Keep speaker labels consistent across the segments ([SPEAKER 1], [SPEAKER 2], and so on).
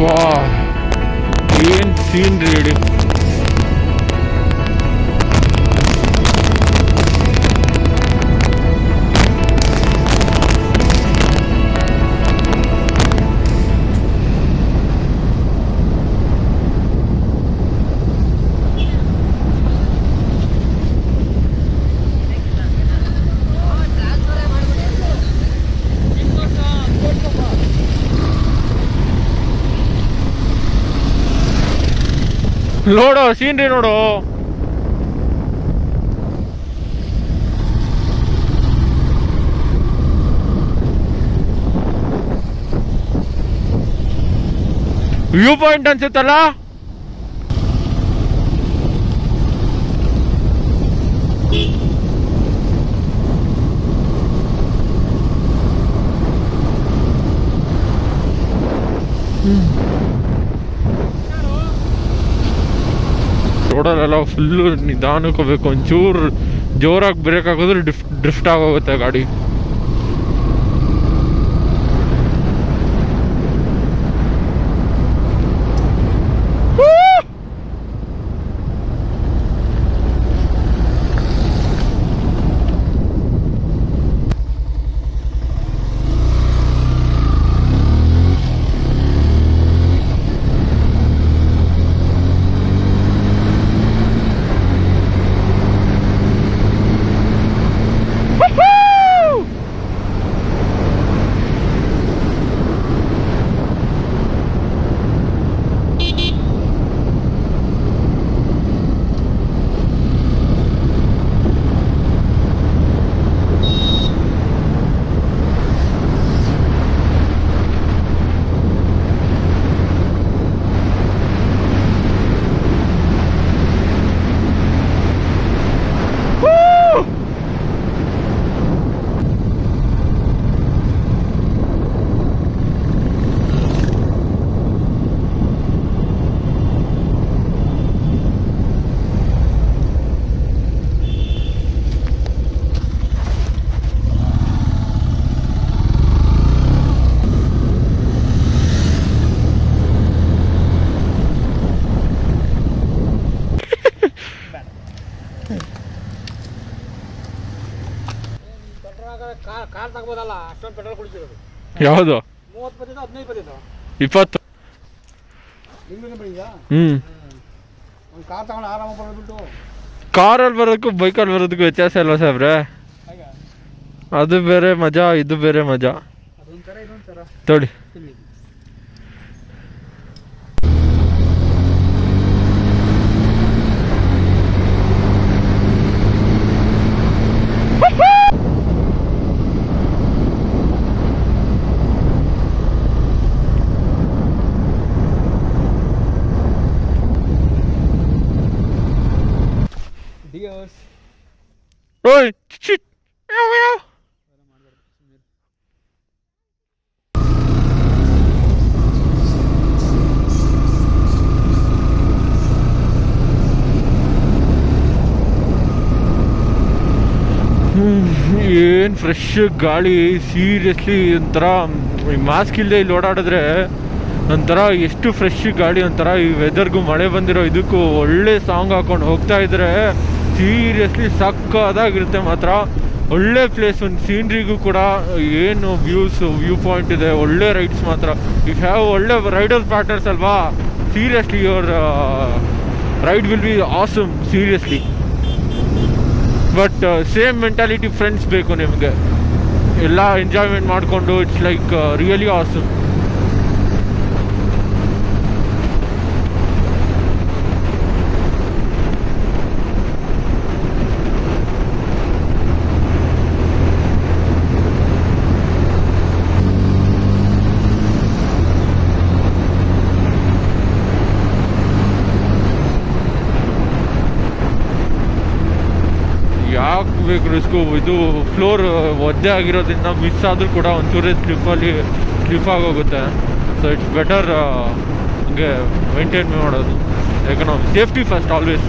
[SPEAKER 1] ವಾ ಏನ್ ಸೀನ್ ರೀ ನೋಡು ಸೀನ್ರಿ ನೋಡು ವ್ಯೂ ಪಾಯಿಂಟ್ ಅನ್ಸುತ್ತಲ್ಲ ರೋಡಲ್ಲೆಲ್ಲ ಫುಲ್ಲು ನಿಧಾನಕ್ಕೆ ಹೋಗ್ಬೇಕು ಒಂಚೂರು ಜೋರಾಗಿ ಬ್ರೇಕ್ ಹಾಕಿದ್ರೆ ಡಿಫ್ಟ್ ಡ್ರಿಫ್ಟ್ ಆಗೋಗುತ್ತೆ ಗಾಡಿ
[SPEAKER 2] ಪೆಟ್ರೋಲ್ ಕಾರ್ ಕಾರ್ ತಗೋಬೋದಲ್ಲ ಅಷ್ಟೊಂದು ಪೆಟ್ರೋಲ್ ಕುಡಿತಿರೋದು
[SPEAKER 1] ಯಾವುದು
[SPEAKER 2] ಮೂವತ್ತು ಬತ್ತಿದ್ದು ಹದಿನೈದು ಬತ್ತಿದ್ದು
[SPEAKER 1] ಇಪ್ಪತ್ತು
[SPEAKER 2] ನಿಮ್ಗೆ ಬೆಳಿಗ್ಗೆಯಾ
[SPEAKER 1] ಹ್ಮ್
[SPEAKER 2] ಒಂದು ಕಾರ್ ತಗೊಂಡು ಆರಾಮಾಗಿ ಬರೋದ್ಬಿಟ್ಟು
[SPEAKER 1] ಕಾರಲ್ಲಿ ಬರೋದಕ್ಕೂ ಬೈಕಲ್ಲಿ ಬರೋದಕ್ಕೂ ವ್ಯತ್ಯಾಸ ಇಲ್ಲ ಸಾಹೇಬ್ರೆ
[SPEAKER 2] ಹಾಗೆ
[SPEAKER 1] ಅದು ಬೇರೆ ಮಜಾ ಇದು ಬೇರೆ ಮಜಾ
[SPEAKER 2] ಅದೊಂದು ಥರ ಇದೊಂದು ಥರ
[SPEAKER 1] ತೊಳಿ
[SPEAKER 2] ತಿನ್ನಿ ಡಿಯೋಸ್
[SPEAKER 1] ಓಯ್ ಚಿಟ್ ಯಾವ ಯಾವ ಏನು ಫ್ರೆಶ್ ಗಾಳಿ ಸೀರಿಯಸ್ಲಿ ಒಂಥರ ಮಾಸ್ಕ್ ಇಲ್ಲದೆ ಇಲ್ಲಿ ಓಡಾಡಿದ್ರೆ ಒಂಥರ ಎಷ್ಟು ಫ್ರೆಶ್ ಗಾಳಿ ಒಂಥರ ಈ ವೆದರ್ಗೂ ಮಳೆ ಬಂದಿರೋ ಇದಕ್ಕೂ ಒಳ್ಳೆ ಸಾಂಗ್ ಹಾಕೊಂಡು ಹೋಗ್ತಾ ಇದ್ರೆ ಸೀರಿಯಸ್ಲಿ ಸಕ್ಕದಾಗಿರುತ್ತೆ ಮಾತ್ರ ಒಳ್ಳೆ ಪ್ಲೇಸ್ ಒಂದು ಸೀನ್ರಿಗೂ ಕೂಡ ಏನು ವ್ಯೂಸ್ ವ್ಯೂ ಪಾಯಿಂಟ್ ಇದೆ ಒಳ್ಳೆ ರೈಡ್ಸ್ ಮಾತ್ರ ಇಫ್ ಹ್ಯಾವ್ ಒಳ್ಳೆ ರೈಡರ್ ಪ್ಯಾಟರ್ಸ್ ಅಲ್ವಾ seriously your ride will be awesome seriously but same mentality friends ಬೇಕು ನಿಮಗೆ ಎಲ್ಲ ಎಂಜಾಯ್ಮೆಂಟ್ ಮಾಡಿಕೊಂಡು ಇಟ್ಸ್ ಲೈಕ್ ರಿಯಲಿ ಆಸಮ್ ಯಾಕೆ ಬೇಕು ರಿಸ್ಕು ಇದು ಫ್ಲೋರ್ ಒದ್ದೆ ಆಗಿರೋದ್ರಿಂದ ಮಿಸ್ ಆದರೂ ಕೂಡ ಒಂಚೂರೇ ಸ್ಲಿಪ್ಪಲ್ಲಿ ಸ್ಲಿಪ್ ಆಗೋಗುತ್ತೆ ಸೊ ಇಟ್ಸ್ ಬೆಟರ್ ಹಂಗೆ ಮೇಂಟೈನ್ ಮಾಡೋದು ಎಕನಾಮಿ ಸೇಫ್ಟಿ ಫಸ್ಟ್ ಆಲ್ವೇಸ್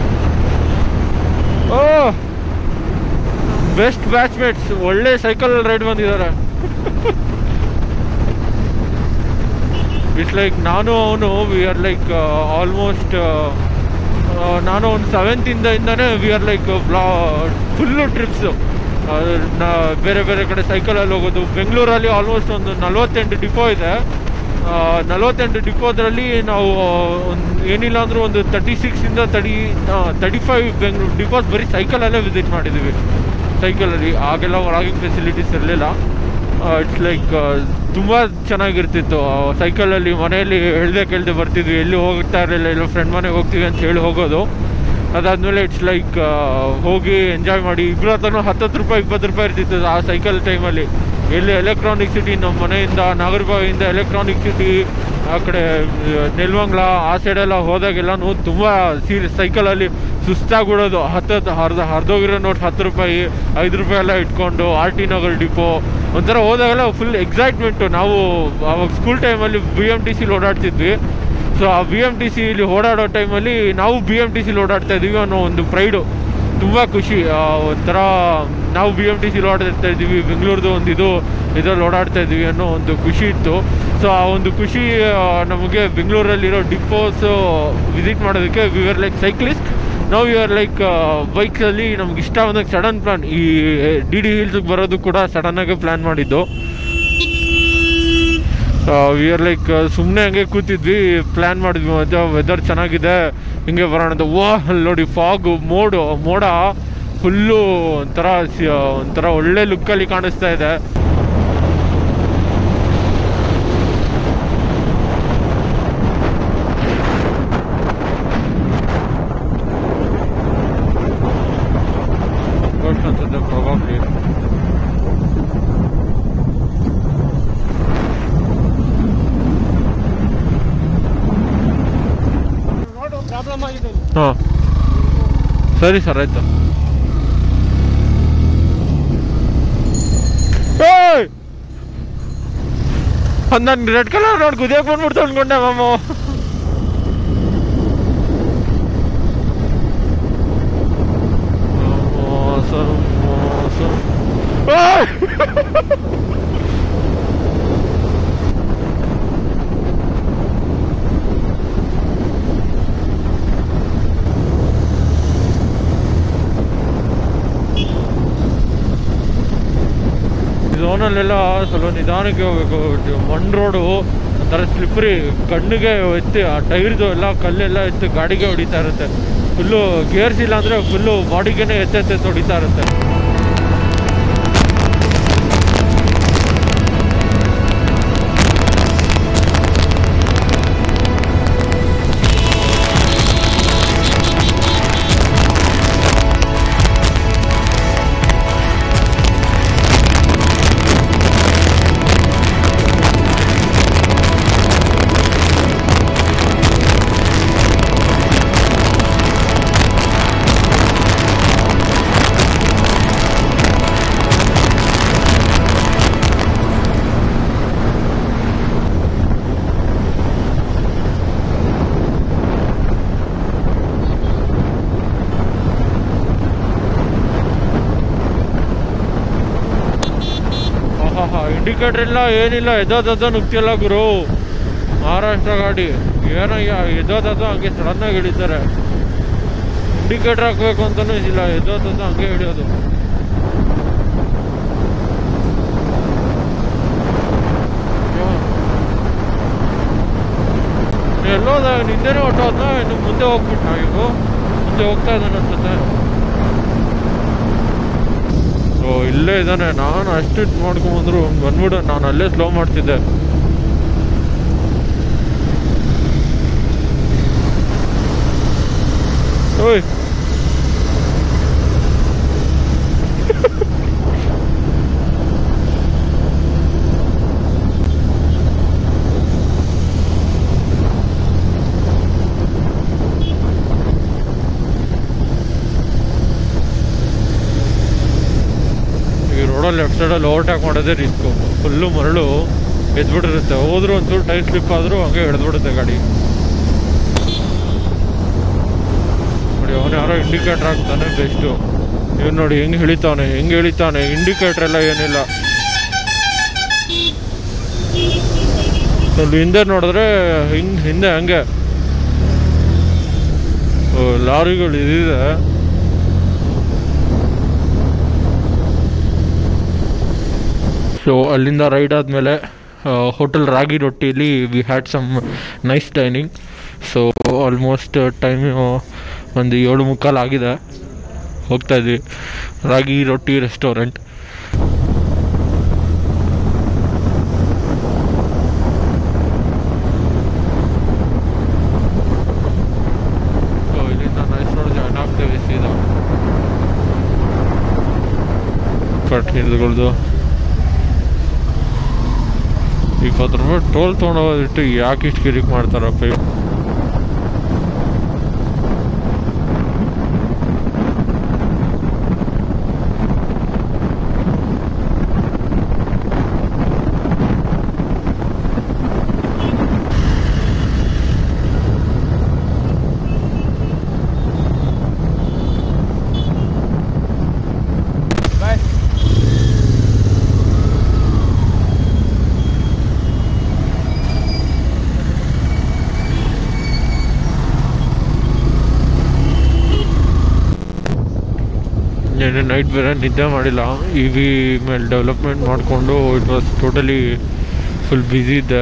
[SPEAKER 1] ಓ ಬೆಸ್ಟ್ ಬ್ಯಾಚ್ಮೇಟ್ಸ್ ಒಳ್ಳೆ ಸೈಕಲ್ ರೈಡ್ ಬಂದಿದ್ದಾರೆ ಇಟ್ಸ್ ಲೈಕ್ ನಾನು ಅವನು ವಿ ಆರ್ ಲೈಕ್ ಆಲ್ಮೋಸ್ಟ್ ನಾನು ಒಂದು ಸೆವೆಂತಿಂದ ಇಂದಾನೆ we are like blah full trips ನಾ ಬೇರೆ ಬೇರೆ ಕಡೆ ಸೈಕಲಲ್ಲಿ ಹೋಗೋದು ಬೆಂಗಳೂರಲ್ಲಿ ಆಲ್ಮೋಸ್ಟ್ ಒಂದು ನಲವತ್ತೆಂಟು ಡಿಪೋ ಇದೆ ಆ, ನಲವತ್ತೆಂಟು ಡಿಪೋದ್ರಲ್ಲಿ ನಾವು ಒಂದು ಏನಿಲ್ಲ ಅಂದರೂ ಒಂದು ತರ್ಟಿ ಸಿಕ್ಸಿಂದ thirty thirty five Bengaluru depots ಬರೀ ಸೈಕಲಲ್ಲೇ ವಿಸಿಟ್ ಮಾಡಿದ್ದೀವಿ ಸೈಕಲಲ್ಲಿ ಆಗೆಲ್ಲ ಒಳಗಿನ ಫೆಸಿಲಿಟೀಸ್ ಇರಲಿಲ್ಲ ಇಟ್ಸ್ ಲೈಕ್ ತುಂಬ ಚೆನ್ನಾಗಿರ್ತಿತ್ತು ಸೈಕಲಲ್ಲಿ ಮನೆಯಲ್ಲಿ ಹೇಳ್ದೆ ಕೇಳ್ದೆ ಬರ್ತಿದ್ವಿ ಎಲ್ಲಿ ಹೋಗ್ತಾ ಇರಲಿಲ್ಲ ಎಲ್ಲೋ ಫ್ರೆಂಡ್ ಮನೆಗೆ ಹೋಗ್ತೀವಿ ಅಂತ ಹೇಳಿ ಹೋಗೋದು ಅದಾದಮೇಲೆ ಇಟ್ಸ್ ಲೈಕ್ ಹೋಗಿ ಎಂಜಾಯ್ ಮಾಡಿ ಇಬ್ಬರ ಹತ್ರನೂ ಹತ್ತತ್ತು ರೂಪಾಯಿ ಇಪ್ಪತ್ತು ರೂಪಾಯಿ ಇರ್ತಿತ್ತು ಆ ಸೈಕಲ್ ಟೈಮಲ್ಲಿ ಎಲ್ಲಿ ಎಲೆಕ್ಟ್ರಾನಿಕ್ ಸಿಟಿ ನಮ್ಮ ಮನೆಯಿಂದ ನಾಗರಬಾವಿಯಿಂದ ಎಲೆಕ್ಟ್ರಾನಿಕ್ ಸಿಟಿ ಆ ಕಡೆ ಆ, ನೆಲಮಂಗ್ಲ ಆ ಸೈಡೆಲ್ಲ ಹೋದಾಗೆಲ್ಲನೂ ತುಂಬ ಸೀರಿಯಸ್ ಸೈಕಲಲ್ಲಿ ಸುಸ್ತಾಗ್ಬಿಡೋದು ಹತ್ತತ್ತು ಹರ್ದ ಹರಿದೋಗಿರೋ ನೋಟ್ ಹತ್ತು ರೂಪಾಯಿ ಐದು ರೂಪಾಯಿ ಎಲ್ಲ ಇಟ್ಕೊಂಡು ಆರ್ ಟಿ ನಗರ್ ಡಿಪೋ ಒಂಥರ ಹೋದಾಗೆಲ್ಲ ಫುಲ್ ಎಕ್ಸೈಟ್ಮೆಂಟು ನಾವು ಅವಾಗ ಸ್ಕೂಲ್ ಟೈಮಲ್ಲಿ ಬಿ ಎಮ್ ಟಿ ಸಿಲಿ ಓಡಾಡ್ತಿದ್ವಿ ಸೊ ಆ ಬಿ ಎಮ್ ಟಿ ಸಿಲಿ ಓಡಾಡೋ ಟೈಮಲ್ಲಿ ನಾವು ಬಿ ಎಮ್ ಟಿ ಸಿಲಿ ಓಡಾಡ್ತಾ ಇದ್ದೀವಿ ಅನ್ನೋ ಒಂದು ಪ್ರೈಡು ತುಂಬ ಖುಷಿ ಆ, ಒಂಥರ ನಾವು ಬಿ ಎಮ್ ಟಿ ಸಿಲಿ ಓಡಾಡ್ತಾ ಇದ್ದೀವಿ ಬೆಂಗಳೂರ್ದು ಒಂದು ಇದು ಇದರಲ್ಲಿ ಓಡಾಡ್ತಾ ಇದ್ದೀವಿ ಅನ್ನೋ ಒಂದು ಖುಷಿ ಇತ್ತು ಸೊ ಆ ಒಂದು ಖುಷಿ ಆ, ನಮಗೆ ಬೆಂಗಳೂರಲ್ಲಿರೋ ಡಿಪೋಸು ವಿಸಿಟ್ ಮಾಡೋದಕ್ಕೆ ವಿ ಆರ್ ಲೈಕ್ ಸೈಕ್ಲಿಸ್ಟ್ ನಾವು ಯು ಆರ್ ಲೈಕ್ ಬೈಕಲ್ಲಿ ನಮ್ಗೆ ಇಷ್ಟ ಬಂದಾಗ ಸಡನ್ ಪ್ಲಾನ್ ಈ ಡಿ ಡಿ ಹಿಲ್ಸ್ಗೆ ಬರೋದು ಕೂಡ ಸಡನ್ನಾಗೆ ಪ್ಲ್ಯಾನ್ ಮಾಡಿದ್ದು ವಿ ಆರ್ ಲೈಕ್ ಸುಮ್ಮನೆ ಹಂಗೆ ಕೂತಿದ್ವಿ ಪ್ಲ್ಯಾನ್ ಮಾಡಿದ್ವಿ ಮತ್ತೆ ವೆದರ್ ಚೆನ್ನಾಗಿದೆ ಹಿಂಗೆ ಬರೋಣ ಅಂತ ವಾ ಅಲ್ಲಿ ನೋಡಿ ಫಾಗು ಮೋಡು ಮೋಡ ಫುಲ್ಲು ಒಂಥರ ಸಿ- ಒಂಥರ ಒಳ್ಳೆ ಲುಕ್ಕಲ್ಲಿ ಕಾಣಿಸ್ತಾ ಇದೆ Ghost ಅನ್ಸುತ್ತೆ probably.
[SPEAKER 2] ನೋಡು ಪ್ರಾಬ್ಲಮ್ ಆಗಿದೆ
[SPEAKER 1] ಹಾಂ ಸರಿ ಸರ್ ಆಯ್ತು ನಾನು ರೆಡ್ ಕಲರ್ ನೋಡಿ ಕುದಿಯಕ್ಕೆ ಬಂದ್ಬಿಡ್ತು ಅನ್ಕೊಂಡೆ ಮಾಮ ಮೋಸ ಮೋಸ ಏಯ್! ಝೋನಲ್ಲೆಲ್ಲ ಸ್ವಲ್ಪ ನಿಧಾನಕ್ಕೆ ಹೋಗ್ಬೇಕು ಮಣ್ ರೋಡು ಒಂಥರ ಸ್ಲಿಪ್ರಿ ಕಣ್ಣಿಗೆ ಎತ್ತಿ ಆ ಟೈರ್ದು ಎಲ್ಲ ಕಲ್ಲೆಲ್ಲ ಎತ್ತಿ ಗಾಡಿಗೆ ಹೊಡಿತಾ ಇರುತ್ತೆ ಫುಲ್ಲು ಗೇರ್ಸ್ ಇಲ್ಲ ಅಂದರೆ ಫುಲ್ಲು ಬಾಡಿಗೆನೇ ಎತ್ತೆತ್ತೆತ್ತು ಹೊಡಿತಾ ಇರುತ್ತೆ ಆಹಾ ಇಂಡಿಕೇಟರ್ ಇಲ್ಲ ಏನಿಲ್ಲ ಎದ್ದೋದದ ನುಗ್ತಿಲ್ಲ ಗುರು ಮಹಾರಾಷ್ಟ್ರ ಗಾಡಿ ಏನಯ್ಯ ಎದ್ದೋದದ ಹಂಗೆ ಸಡನ್ನಾಗಿ ಹಿಡಿತಾರೆ ಇಂಡಿಕೇಟರ್ ಹಾಕ್ಬೇಕು ಅಂತಲೂ ಇಲ್ಲ ಎದ್ದೋದದ ಹಂಗೆ ಹಿಡಿಯೋದು ಎಲ್ಲೋದ ನಿಂದೇನೆ ಹೊಟ್ಟೋದ್ನ ಇನ್ನು ಮುಂದೆ ಹೋಗ್ಬಿಟ್ಟ ಈಗ ಮುಂದೆ ಹೋಗ್ತಾ ಇದ್ದಾನೆ ಅನ್ಸುತ್ತೆ ಓ ಇಲ್ಲೇ ಇದ್ದಾನೆ ನಾನು ಅಷ್ಟು ಇದ್ ಮಾಡ್ಕೊಂಬಂದ್ರು ಬಂದ್ಬಿಡು ನಾನು ಅಲ್ಲೇ ಸ್ಲೋ ಮಾಡ್ತಿದ್ದೆ ಓಯ್ ಈ ರೋಡಲ್ಲಿ ಲೆಫ್ಟ್ ಸೈಡಲ್ಲಿ ಓವರ್ಟೇಕ್ ಮಾಡೋದೇ ರಿಸ್ಕು ಫುಲ್ಲು ಮರಳು ಎದ್ಬಿಟ್ಟಿರುತ್ತೆ ಹೋದ್ರು ಒಂಚೂರು ಟೈರ್ ಸ್ಲಿಪ್ ಆದರೂ ಹಂಗೆ ಹಿಡಿದ್ಬಿಡುತ್ತೆ ಗಾಡಿ ನೋಡಿ ಅವನು ಯಾರೋ ಇಂಡಿಕೇಟರ್ ಹಾಕ್ತಾನೆ ಬೆಸ್ಟು ಇವ್ನು ನೋಡಿ ಹೆಂಗೆ ಹಿಳಿತಾನೆ ಹೆಂಗೆ ಹಿಳಿತಾನೆ ಇಂಡಿಕೇಟರ್ ಎಲ್ಲ ಏನಿಲ್ಲ ಅಲ್ಲಿ ಹಿಂದೆ ನೋಡಿದ್ರೆ ಹಿಂಗ್ ಹಿಂದೆ ಹಂಗೆ ಓ, ಲಾರಿಗಳು ಇದಿದೆ ಸೊ ಅಲ್ಲಿಂದ ರೈಡ್ ಆದಮೇಲೆ ಹೋಟೆಲ್ ರಾಗಿ ರೊಟ್ಟಿಲಿ we had some nice dining so almost time ಒಂದು ಏಳು ಮುಕ್ಕಾಲು ಆಗಿದೆ ಹೋಗ್ತಾ ಇದ್ವಿ ರಾಗಿ ರೊಟ್ಟಿ ರೆಸ್ಟೋರೆಂಟ್ ಸೊ ಇಲ್ಲಿಂದ ನೈಸ್ ರೋಡ್ ಜಾಯ್ನ್ ಆಗ್ತೇವೆ ಸೀದಾ ಕಟ್ ಹಿಡಿದುಕೊಳ್ದು ಇಪ್ಪತ್ತು ರೂಪಾಯಿ ಟೋಲ್ ತೊಗೊಂಡೋಗಿಟ್ಟು ಯಾಕೆ ಇಷ್ಟು ಕಿರಿಕ್ ಮಾಡ್ತಾರಪ್ಪ ಇವ್ರು?
[SPEAKER 2] ಬಾಯ್
[SPEAKER 1] ನೆನ್ನೆ ನೈಟ್ ಬೇರೆ ನಿದ್ದೆ ಮಾಡಿಲ್ಲ ಇ ವಿ ಮೇಲೆ ಡೆವಲಪ್ಮೆಂಟ್ ಮಾಡಿಕೊಂಡು it was totally full busy ಇದ್ದೆ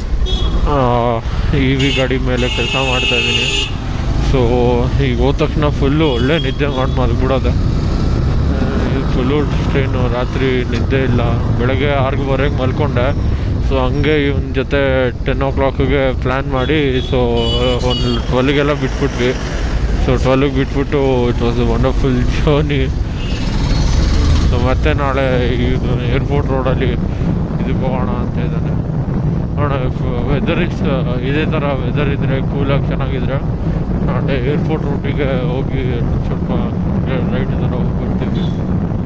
[SPEAKER 1] ಇ ವಿ ಗಾಡಿ ಮೇಲೆ ಕೆಲಸ ಮಾಡ್ತಾ ಇದ್ದೀನಿ ಸೊ ಈಗ ಹೋದ ತಕ್ಷಣ ಫುಲ್ಲು ಒಳ್ಳೆ ನಿದ್ದೆ ಮಾಡಿ ಮಲ್ಬಿಡೋದೆ ಫುಲ್ಲು ಟ್ರೈನು ರಾತ್ರಿ ನಿದ್ದೆ ಇಲ್ಲ ಬೆಳಗ್ಗೆ ಆರುವರೆಗೆ ಮಲ್ಕೊಂಡೆ ಸೊ ಹಂಗೆ ಇವನ ಜೊತೆ ಟೆನ್ ಓ ಕ್ಲಾಕಿಗೆ ಪ್ಲ್ಯಾನ್ ಮಾಡಿ ಸೊ ಒಂದು ಟ್ವೆಲ್ಗೆಲ್ಲ ಬಿಟ್ಬಿಟ್ವಿ ಸೊ ಟ್ವೆಲ್ಗೆ ಬಿಟ್ಬಿಟ್ಟು it was wonderful journey so ಮತ್ತೆ ನಾಳೆ ಇದು ಏರ್ಪೋರ್ಟ್ ರೋಡಲ್ಲಿ ಇದಕ್ಕೆ ಹೋಗೋಣ ಅಂತ ಇದ್ದಾನೆ ನೋಡೋಣ ವೆದರ್ ಇಸ್ ಇದೇ ಥರ ವೆದರ್ ಇದ್ದರೆ ಕೂಲಾಗಿ ಚೆನ್ನಾಗಿದ್ರೆ ನಾಳೆ ಏರ್ಪೋರ್ಟ್ ರೂಟಿಗೆ ಹೋಗಿ ಸ್ವಲ್ಪ ರೈಡ್ ಥರ ಹೋಗಿ ಬರ್ತೀವಿ